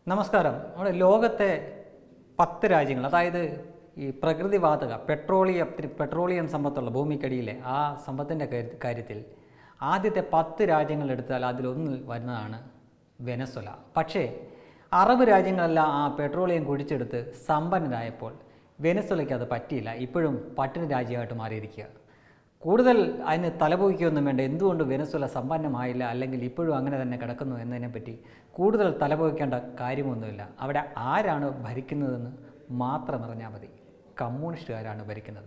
നമസ്കാരം നമ്മുടെ ലോകത്തെ പത്ത് രാജ്യങ്ങൾ അതായത് ഈ പ്രകൃതിവാതക പെട്രോളിയം പെട്രോളിയം സമ്പത്തുള്ള ഭൂമിക്കടിയിലെ ആ സമ്പത്തിൻ്റെ കാര്യ- കാര്യത്തിൽ ആദ്യത്തെ പത്ത് രാജ്യങ്ങൾ എടുത്താൽ അതിലൊന്നിൽ വരുന്നതാണ് വെനസ്വല പക്ഷേ അറബ് രാജ്യങ്ങളെല്ലാം ആ പെട്രോളിയം കുഴിച്ചെടുത്ത് സമ്പന്നരായപ്പോൾ വെനസ്വലയ്ക്ക് അത് പറ്റിയില്ല ഇപ്പോഴും പട്ടിണി രാജ്യമായിട്ട് മാറിയിരിക്കുക കൂടുതൽ അതിന് തലപോയിക്കൊന്നും വേണ്ട എന്തുകൊണ്ട് വെനസ്വല സമ്പന്നമായില്ല അല്ലെങ്കിൽ ഇപ്പോഴും അങ്ങനെ തന്നെ കിടക്കുന്നു എന്നതിനെപ്പറ്റി കൂടുതൽ തലപോയിക്കേണ്ട കാര്യമൊന്നുമില്ല അവിടെ ആരാണ് ഭരിക്കുന്നതെന്ന് മാത്രം അറിഞ്ഞാൽ മതി കമ്മ്യൂണിസ്റ്റുകാരാണ് ഭരിക്കുന്നത്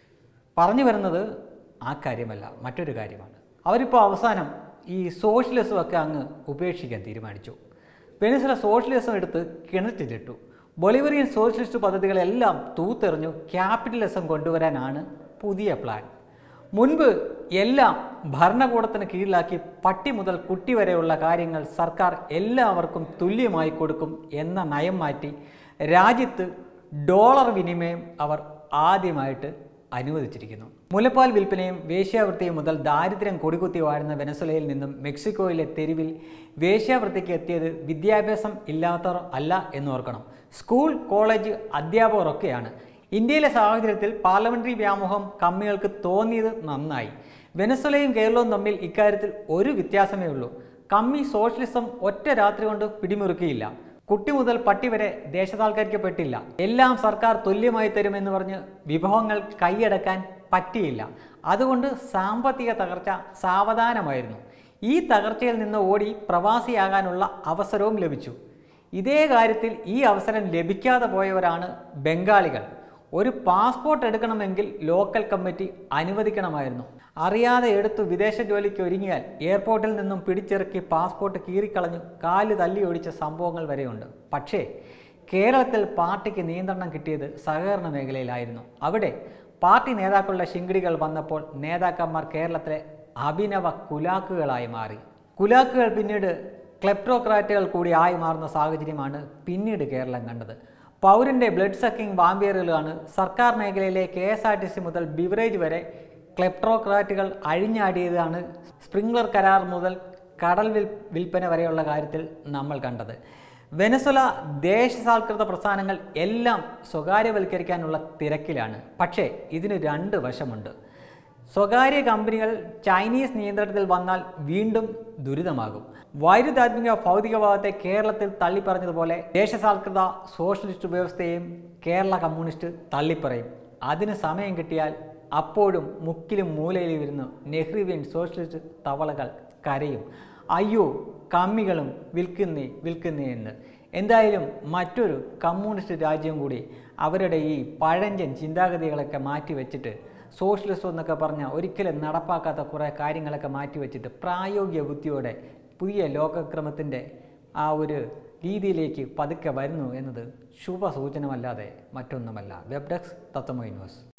പറഞ്ഞു വരുന്നത് ആ കാര്യമല്ല മറ്റൊരു കാര്യമാണ് അവരിപ്പോൾ അവസാനം ഈ സോഷ്യലിസമൊക്കെ അങ്ങ് ഉപേക്ഷിക്കാൻ തീരുമാനിച്ചു വെനസ്വല സോഷ്യലിസം എടുത്ത് കിണറ്റിലിട്ടു ബൊളിവറിയൻ സോഷ്യലിസ്റ്റ് പദ്ധതികളെല്ലാം തൂത്തെറിഞ്ഞു ക്യാപിറ്റലിസം കൊണ്ടുവരാനാണ് പുതിയ പ്ലാൻ മുൻപ് എല്ലാം ഭരണകൂടത്തിന് കീഴിലാക്കി പട്ടി മുതൽ കുട്ടി വരെയുള്ള കാര്യങ്ങൾ സർക്കാർ എല്ലാവർക്കും തുല്യമായി കൊടുക്കും എന്ന നയം മാറ്റി രാജ്യത്ത് ഡോളർ വിനിമയം അവർ ആദ്യമായിട്ട് അനുവദിച്ചിരിക്കുന്നു മുലപ്പാൽ വിൽപ്പനയും വേശ്യാവൃത്തിയും മുതൽ ദാരിദ്ര്യം കൊടികുത്തി വാഴുന്ന വെനസ്വലയിൽ നിന്നും മെക്സിക്കോയിലെ തെരുവിൽ വേശ്യാവൃത്തിക്ക് എത്തിയത് വിദ്യാഭ്യാസം ഇല്ലാത്തവർ അല്ല എന്നോർക്കണം സ്കൂൾ കോളേജ് അധ്യാപകരൊക്കെയാണ് ഇന്ത്യയിലെ സാഹചര്യത്തിൽ പാർലമെന്ററി വ്യാമോഹം കമ്മികൾക്ക് തോന്നിയത് നന്നായി വെനസ്വലയും കേരളവും തമ്മിൽ ഇക്കാര്യത്തിൽ ഒരു വ്യത്യാസമേ ഉള്ളൂ കമ്മി സോഷ്യലിസം ഒറ്റ രാത്രി കൊണ്ട് പിടിമുറുക്കിയില്ല കുട്ടി മുതൽ പട്ടി വരെ ദേശസാൽക്കരിക്കപ്പെട്ടില്ല എല്ലാം സർക്കാർ തുല്യമായി തരുമെന്ന് പറഞ്ഞ് വിഭവങ്ങൾ കൈയടക്കാൻ പറ്റിയില്ല അതുകൊണ്ട് സാമ്പത്തിക തകർച്ച സാവധാനമായിരുന്നു ഈ തകർച്ചയിൽ നിന്ന് ഓടി പ്രവാസിയാകാനുള്ള അവസരവും ലഭിച്ചു ഇതേ കാര്യത്തിൽ ഈ അവസരം ലഭിക്കാതെ പോയവരാണ് ബംഗാളികൾ ഒരു പാസ്പോർട്ട് എടുക്കണമെങ്കിൽ ലോക്കൽ കമ്മിറ്റി അനുവദിക്കണമായിരുന്നു അറിയാതെ എടുത്തു വിദേശ ജോലിക്ക് ഒരുങ്ങിയാൽ എയർപോർട്ടിൽ നിന്നും പിടിച്ചിറക്കി പാസ്പോർട്ട് കീറിക്കളഞ്ഞു കാല് തല്ലി ഒടിച്ച സംഭവങ്ങൾ വരെയുണ്ട് പക്ഷേ കേരളത്തിൽ പാർട്ടിക്ക് നിയന്ത്രണം കിട്ടിയത് സഹകരണ മേഖലയിലായിരുന്നു അവിടെ പാർട്ടി നേതാക്കളുടെ ശിങ്കിടികൾ വന്നപ്പോൾ നേതാക്കന്മാർ കേരളത്തിലെ അഭിനവ കുലാക്കുകളായി മാറി കുലാക്കുകൾ പിന്നീട് ക്ലെപ്റ്റോക്രാറ്റുകൾ കൂടി ആയി മാറുന്ന സാഹചര്യമാണ് പിന്നീട് കേരളം കണ്ടത് പൗരൻ്റെ ബ്ലഡ് സക്കിംഗ് വാമ്പിയറുകളാണ് സർക്കാർ മേഖലയിലെ K S R T C മുതൽ ബിവറേജ് വരെ ക്ലെപ്റ്റോക്രാറ്റുകൾ അഴിഞ്ഞാടിയതാണ് സ്പ്രിംഗ്ലർ കരാർ മുതൽ കടൽ വിൽ വിൽപ്പന വരെയുള്ള കാര്യത്തിൽ നമ്മൾ കണ്ടത് വെനസ്വല ദേശസാൽകൃത പ്രസ്ഥാനങ്ങൾ എല്ലാം സ്വകാര്യവൽക്കരിക്കാനുള്ള തിരക്കിലാണ് പക്ഷേ ഇതിന് രണ്ട് വശമുണ്ട് സ്വകാര്യ കമ്പനികൾ ചൈനീസ് നിയന്ത്രണത്തിൽ വന്നാൽ വീണ്ടും ദുരിതമാകും വൈരുദ്ധാത്മിക ഭൗതികവാദത്തെ കേരളത്തിൽ തള്ളിപ്പറഞ്ഞതുപോലെ ദേശസാൽകൃത സോഷ്യലിസ്റ്റ് വ്യവസ്ഥയെയും കേരള കമ്മ്യൂണിസ്റ്റ് തള്ളിപ്പറയും അതിന് സമയം കിട്ടിയാൽ അപ്പോഴും മുക്കിലും മൂലയിലും ഇരുന്ന് നെഹ്റുവിയൻ സോഷ്യലിസ്റ്റ് തവളകൾ കരയും അയ്യോ കമ്മികളും വിൽക്കുന്നേ വിൽക്കുന്നേ എന്ന് എന്തായാലും മറ്റൊരു കമ്മ്യൂണിസ്റ്റ് രാജ്യം കൂടി അവരുടെ ഈ പഴഞ്ചൻ ചിന്താഗതികളൊക്കെ മാറ്റി വെച്ചിട്ട് സോഷ്യലിസം എന്നൊക്കെ പറഞ്ഞാൽ ഒരിക്കലും നടപ്പാക്കാത്ത കുറേ കാര്യങ്ങളൊക്കെ മാറ്റി വെച്ചിട്ട് പ്രായോഗിക ബുദ്ധിയോടെ പുതിയ ലോകക്രമത്തിൻ്റെ ആ ഒരു രീതിയിലേക്ക് പതുക്കെ വരുന്നു എന്നത് ശുഭസൂചനമല്ലാതെ മറ്റൊന്നുമല്ല വെബ് ഡെസ്ക് തത്വമൈ ന്യൂസ്